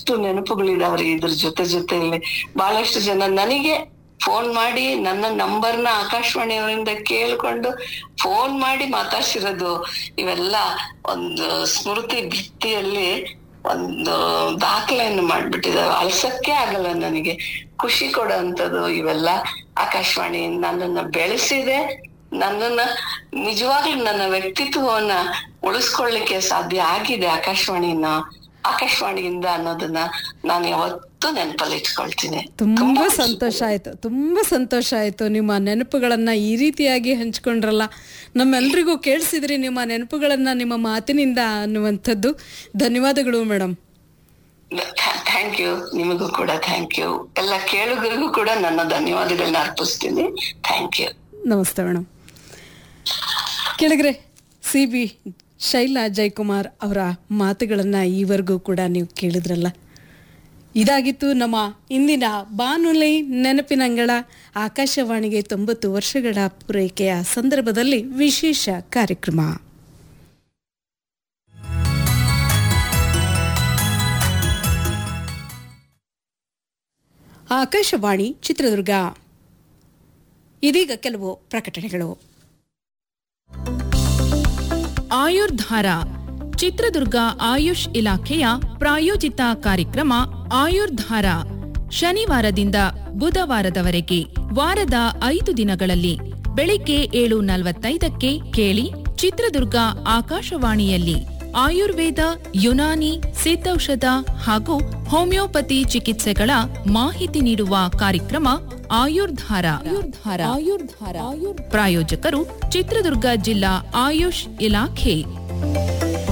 ಬಹಳಷ್ಟು ನೆನಪುಗಳಿದಾವ್ರಿ ಇದ್ರ ಜೊತೆ ಜೊತೆಯಲ್ಲಿ ಬಹಳಷ್ಟು ಜನ ನನಗೆ ಫೋನ್ ಮಾಡಿ ನನ್ನ ನಂಬರ್ನ ಆಕಾಶವಾಣಿಯವರಿಂದ ಕೇಳ್ಕೊಂಡು ಫೋನ್ ಮಾಡಿ ಮಾತಾಡ್ಸಿರೋದು ಇವೆಲ್ಲ ಒಂದು ಸ್ಮೃತಿ ಭಿತ್ತಿಯಲ್ಲಿ ಒಂದು ದಾಖಲೆಯನ್ನು ಮಾಡ್ಬಿಟ್ಟಿದಾವೆ ಅಳ್ಸಕ್ಕೆ ಆಗಲ್ಲ ನನಗೆ ಖುಷಿ ಕೊಡೋಂಥದ್ದು ಇವೆಲ್ಲ ಆಕಾಶವಾಣಿ ನನ್ನನ್ನ ಬೆಳೆಸಿದೆ ನನ್ನನ್ನ ನಿಜವಾಗ್ಲೂ ನನ್ನ ವ್ಯಕ್ತಿತ್ವವನ್ನ ಉಳಿಸ್ಕೊಳ್ಳಿಕ್ಕೆ ಸಾಧ್ಯ ಆಗಿದೆ ಆಕಾಶವಾಣಿನ ಆಕಾಶವಾಣಿಯಿಂದ ಅನ್ನೋದನ್ನ ನಾನು ಯಾವತ್ತೂ ನೆನಪಲ್ಲಿ ಇಟ್ಕೊಳ್ತೀನಿ ತುಂಬಾ ಸಂತೋಷ ಆಯ್ತು ತುಂಬಾ ಸಂತೋಷ ಆಯ್ತು ನಿಮ್ಮ ನೆನಪುಗಳನ್ನ ಈ ರೀತಿಯಾಗಿ ಹಂಚ್ಕೊಂಡ್ರಲ್ಲ ನಮ್ಮೆಲ್ರಿಗೂ ಕೇಳಿಸಿದ್ರಿ ನಿಮ್ಮ ನೆನಪುಗಳನ್ನ ನಿಮ್ಮ ಮಾತಿನಿಂದ ಅನ್ನುವಂಥದ್ದು ಧನ್ಯವಾದಗಳು ಮೇಡಮ್ ಥ್ಯಾಂಕ್ ಯು ನಿಮಗೂ ಕೂಡ ಥ್ಯಾಂಕ್ ಯು ಎಲ್ಲ ಕೇಳುಗರಿಗೂ ಕೂಡ ನನ್ನ ಧನ್ಯವಾದಗಳನ್ನ ಅರ್ಪಿಸ್ತೀನಿ ಥ್ಯಾಂಕ್ ಯು ನಮಸ್ತೆ madam Kelagare C B Shaila Jayakumar ಅವರ ಮಾತುಗಳನ್ನು ಈವರೆಗೂ ಕೂಡ ನೀವು ಕೇಳಿದ್ರಲ್ಲ ಇದಾಗಿತ್ತು ನಮ್ಮ ಇಂದಿನ ಬಾನುಲಿ ನೆನಪಿನಂಗಳ ಆಕಾಶವಾಣಿಗೆ ತೊಂಬತ್ತು ವರ್ಷಗಳ ಪೂರೈಕೆಯ ಸಂದರ್ಭದಲ್ಲಿ ವಿಶೇಷ ಕಾರ್ಯಕ್ರಮ ಆಕಾಶವಾಣಿ ಚಿತ್ರದುರ್ಗ ಇದೀಗ ಕೆಲವು ಪ್ರಕಟಣೆಗಳು ಆಯುರ್ಧಾರ ಚಿತ್ರದುರ್ಗ ಆಯುಷ್ ಇಲಾಖೆಯ ಪ್ರಾಯೋಜಿತ ಕಾರ್ಯಕ್ರಮ ಆಯುರ್ಧಾರ ಶನಿವಾರದಿಂದ ಬುಧವಾರದವರೆಗೆ ವಾರದ ಐದು ದಿನಗಳಲ್ಲಿ ಬೆಳಿಗ್ಗೆ ಏಳು ನಲವತ್ತೈದಕ್ಕೆ ಕೇಳಿ ಚಿತ್ರದುರ್ಗ ಆಕಾಶವಾಣಿಯಲ್ಲಿ ಆಯುರ್ವೇದ ಯುನಾನಿ ಸಿದ್ಧೌಷಧ ಹಾಗೂ ಹೋಮಿಯೋಪತಿ ಚಿಕಿತ್ಸೆಗಳ ಮಾಹಿತಿ ನೀಡುವ ಕಾರ್ಯಕ್ರಮ ಆಯುರ್ಧಾರ ಆಯುರ್ಧಾರ ಆಯುರ್ಧಾರ ಪ್ರಾಯೋಜಕರು ಚಿತ್ರದುರ್ಗ ಜಿಲ್ಲಾ ಆಯುಷ್ ಇಲಾಖೆ